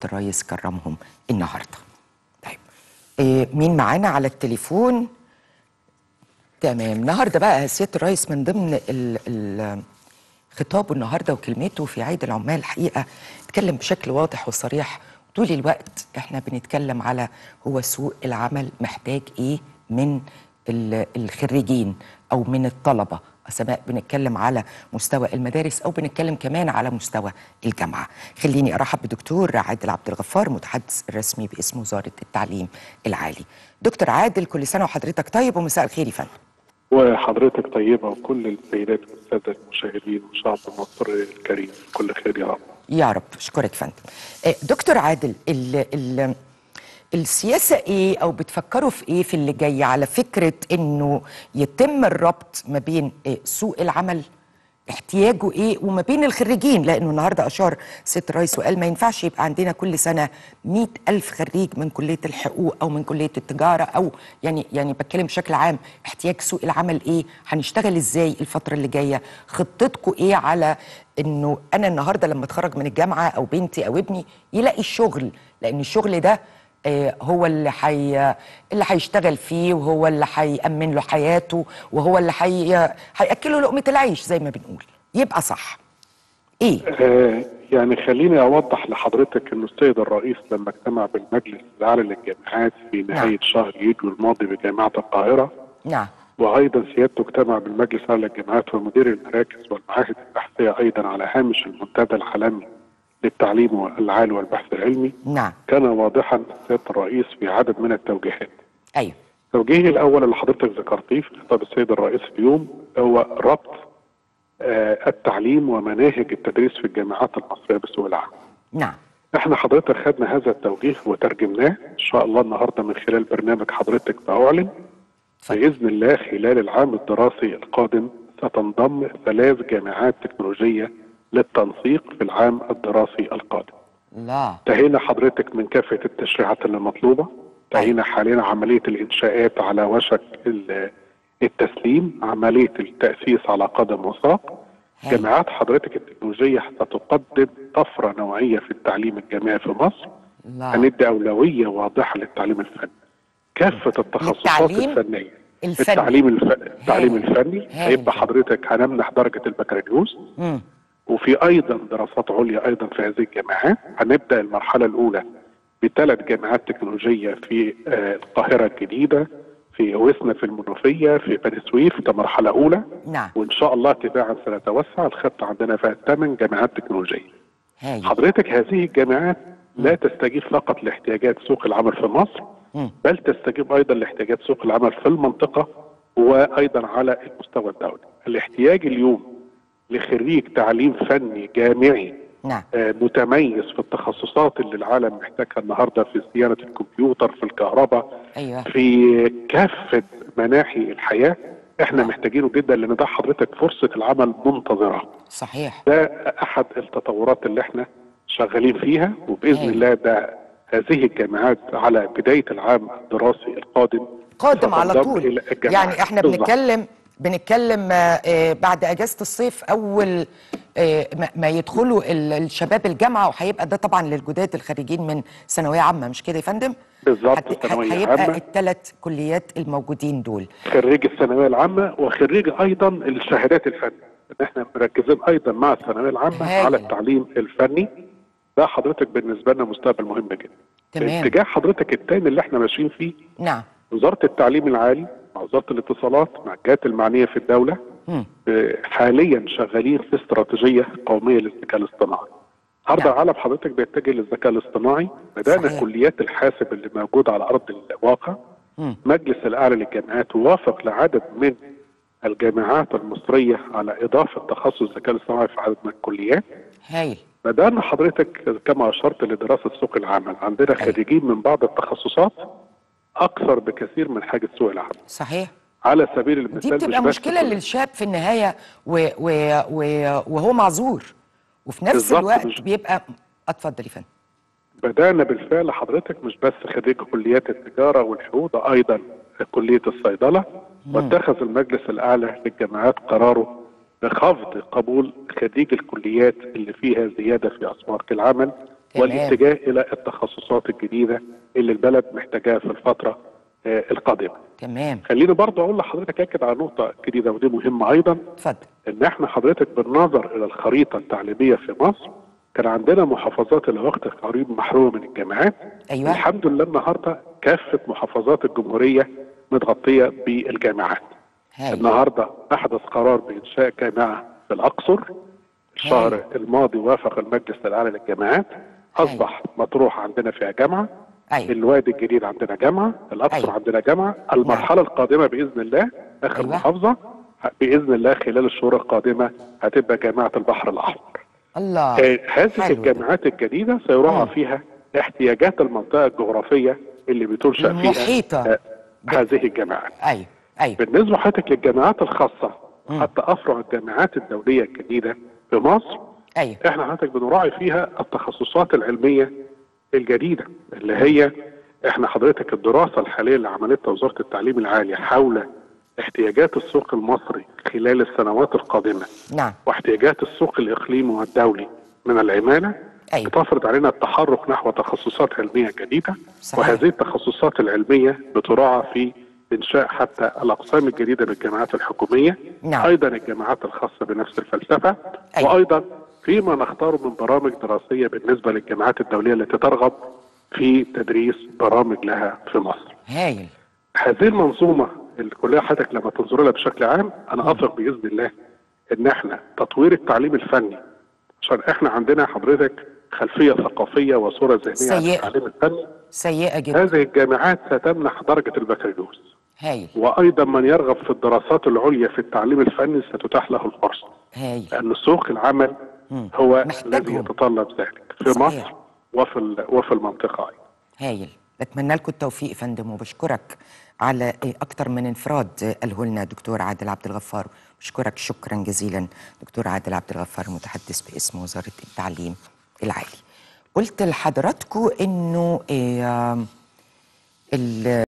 الرئيس كرمهم النهارده طيب إيه مين معانا على التليفون تمام النهارده بقى سياده الرئيس من ضمن ال ال خطابه النهارده وكلمته في عيد العمال الحقيقه اتكلم بشكل واضح وصريح طول الوقت احنا بنتكلم على هو سوق العمل محتاج ايه من ال- الخريجين او من الطلبه سواء بنتكلم على مستوى المدارس او بنتكلم كمان على مستوى الجامعه خليني ارحب بدكتور عادل عبد الغفار متحدث الرسمي باسم وزاره التعليم العالي دكتور عادل كل سنه وحضرتك طيب ومساء الخير يا فندم وحضرتك طيبة وكل السيدات والسادة المشاهدين وشعب مصر الكريم كل خير يا رب يا رب اشكرك فندم آه، دكتور عادل ال ال السياسة ايه او بتفكروا في ايه في اللي جاي على فكرة انه يتم الربط ما بين آه، سوق العمل احتياجه ايه وما بين الخريجين لانه النهارده اشار سيد الرئيس وقال ما ينفعش يبقى عندنا كل سنه مئة الف خريج من كليه الحقوق او من كليه التجاره او يعني يعني بتكلم بشكل عام احتياج سوق العمل ايه هنشتغل ازاي الفتره اللي جايه خطتكم ايه على انه انا النهارده لما اتخرج من الجامعه او بنتي او ابني يلاقي الشغل لان الشغل ده آه، هو اللي حي... اللي هيشتغل فيه وهو اللي هيأمن له حياته وهو اللي حي... هيأكله لقمة العيش زي ما بنقول يبقى صح ايه آه يعني خليني أوضح لحضرتك أن السيد الرئيس لما اجتمع بالمجلس الأعلى للجامعات في نهاية شهر يوليو الماضي بجامعة القاهرة نعم وأيضا سيادته اجتمع بالمجلس الأعلى للجامعات ومدير المراكز والمعاهد البحثية أيضا على هامش المنتدى العالمي للتعليم العالي والبحث العلمي نعم كان واضحا سيادة الرئيس في عدد من التوجيهات ايوه توجيهي الاول اللي حضرتك ذكرتيه في خطاب السيد الرئيس اليوم هو ربط آه، التعليم ومناهج التدريس في الجامعات المصريه بسوق العمل. نعم احنا حضرتك خدنا هذا التوجيه وترجمناه ان شاء الله النهارده من خلال برنامج حضرتك باعلن اتفضل. باذن الله خلال العام الدراسي القادم ستنضم ثلاث جامعات تكنولوجيه للتنسيق في العام الدراسي القادم. لا انتهينا حضرتك من كافة التشريعات اللي مطلوبة انتهينا حاليا عملية الإنشاءات على وشك ال- التسليم عملية التأسيس على قدم وساق هاي. جامعات حضرتك التكنولوجية ستقدم طفرة نوعية في التعليم الجامعي في مصر لا هندي أولوية واضحة للتعليم الفني كافة التخصصات للتعليم الفنية الفني. التعليم الف... التعليم هايل. الفني هايل. هيبقى حضرتك هنمنح درجة البكالوريوس مم. وفي ايضا دراسات عليا ايضا في هذه الجامعات هنبدا المرحله الاولى بثلاث جامعات تكنولوجيه في آه، القاهره الجديده في وسنا في المنوفيه في بني سويف كمرحله اولى نعم وان شاء الله تباعا سنتوسع الخطه عندنا فيها ثمان جامعات تكنولوجيه هاي حضرتك هذه الجامعات لا تستجيب فقط لاحتياجات سوق العمل في مصر مم. بل تستجيب ايضا لاحتياجات سوق العمل في المنطقه وايضا على المستوى الدولي الاحتياج اليوم لخريج تعليم فني جامعي نعم آه، متميز في التخصصات اللي العالم محتاجها النهارده في صيانه الكمبيوتر في الكهرباء ايوه في كافه مناحي الحياه احنا نعم. محتاجينه جدا لان ده حضرتك فرصه العمل منتظره صحيح ده احد التطورات اللي احنا شغالين فيها وباذن أيوة. الله ده هذه الجامعات على بدايه العام الدراسي القادم قادم على ستنضم طول إلى الجامعات. يعني احنا بالظبط. بنتكلم بنتكلم آه، آه، بعد اجازه الصيف اول آه، ما- ما يدخلوا ال- الشباب الجامعه وهيبقى ده طبعا للجداد الخارجين من ثانويه عامه مش كده يا فندم؟ بالظبط، هت- ثانوية هيبقى عامة. الثلاث كليات الموجودين دول خريج الثانويه العامه وخريج ايضا الشهادات الفنيه ان احنا مركزين ايضا مع الثانويه العامه هايل. على التعليم الفني ده حضرتك بالنسبه لنا مستقبل مهم جدا تمام اتجاه حضرتك الثاني اللي احنا ماشيين فيه نعم وزاره التعليم العالي مع وزاره الاتصالات مع الجهات المعنيه في الدوله مم. آه، حاليا شغالين في استراتيجيه قوميه للذكاء الاصطناعي. النهارده نعم. العالم حضرتك بيتجه للذكاء الاصطناعي بدانا صحيح. كليات الحاسب اللي موجوده على ارض الواقع مم. مجلس الاعلى للجامعات وافق لعدد من الجامعات المصريه على اضافه تخصص الذكاء الاصطناعي في عدد من الكليات هايل بدانا حضرتك كما اشرت لدراسه سوق العمل عندنا خريجين من بعض التخصصات اكثر بكثير من حاجه سوق العمل صحيح على سبيل المثال دي مش بتبقى بس مشكله كل- للشاب في النهايه و و و وهو معذور وفي نفس بالظبط، الوقت مش- بيبقى اتفضل يا فندم بدأنا بالفعل حضرتك مش بس خريج كليات التجارة والحقوق ده أيضا كلية الصيدلة واتخذ المجلس الأعلى للجامعات قراره بخفض قبول خريج الكليات اللي فيها زيادة في أسعار العمل تمام. والاتجاه الى التخصصات الجديده اللي البلد محتاجاها في الفتره آه، القادمه. تمام خليني برضه اقول لحضرتك اكد على نقطه جديده ودي مهمه ايضا اتفضل ان احنا حضرتك بالنظر الى الخريطه التعليميه في مصر كان عندنا محافظات الى وقت قريب محرومه من الجامعات أيوة. الحمد لله النهارده كافه محافظات الجمهوريه متغطيه بالجامعات هاي النهارده احدث قرار بانشاء جامعه في الاقصر الشهر الماضي وافق المجلس الاعلى للجامعات اصبح مطروح عندنا فيها جامعه أيوة. الوادي الجديد عندنا جامعه الاقصر أيوة. عندنا جامعه المرحله القادمه باذن الله اخر أيوة. محافظه باذن الله خلال الشهور القادمه هتبقى جامعه البحر الاحمر الله آه، هذه حلو ده. الجامعات الجديده سيراعى مم. فيها احتياجات المنطقه الجغرافيه اللي بتنشا فيها المحيطة. آه، هذه الجامعات ايوه ايوه بالنسبه حضرتك للجامعات الخاصه حتى افرع الجامعات الدوليه الجديده في مصر ايوه احنا حضرتك بنراعي فيها التخصصات العلميه الجديده اللي هي احنا حضرتك الدراسه الحاليه اللي عملتها وزاره التعليم العالي حول احتياجات السوق المصري خلال السنوات القادمه نعم واحتياجات السوق الاقليمي والدولي من العماله أيوة. بتفرض علينا التحرك نحو تخصصات علميه جديده صحيح. وهذه التخصصات العلميه بتراعى في انشاء حتى الاقسام الجديده بالجامعات الحكوميه نعم. ايضا الجامعات الخاصه بنفس الفلسفه أيوة. وايضا فيما نختاره من برامج دراسيه بالنسبه للجامعات الدوليه التي ترغب في تدريس برامج لها في مصر. هايل هذه المنظومه الكليه حضرتك لما تنظر لها بشكل عام انا اثق باذن الله ان احنا تطوير التعليم الفني عشان احنا عندنا حضرتك خلفيه ثقافيه وصوره ذهنيه عن سيئة. التعليم الفني سيئة جدا هذه الجامعات ستمنح درجه البكالوريوس هايل وايضا من يرغب في الدراسات العليا في التعليم الفني ستتاح له الفرصه هايل لان سوق العمل مم. هو محتاجهم. الذي يتطلب ذلك في صحيح. مصر وفي ال- وفي المنطقه ايضا هايل بتمنى لكم التوفيق يا فندم وبشكرك على إيه اكتر من انفراد قاله لنا دكتور عادل عبد الغفار بشكرك شكرا جزيلا دكتور عادل عبد الغفار متحدث باسم وزاره التعليم العالي قلت لحضراتكم انه إيه آم، ال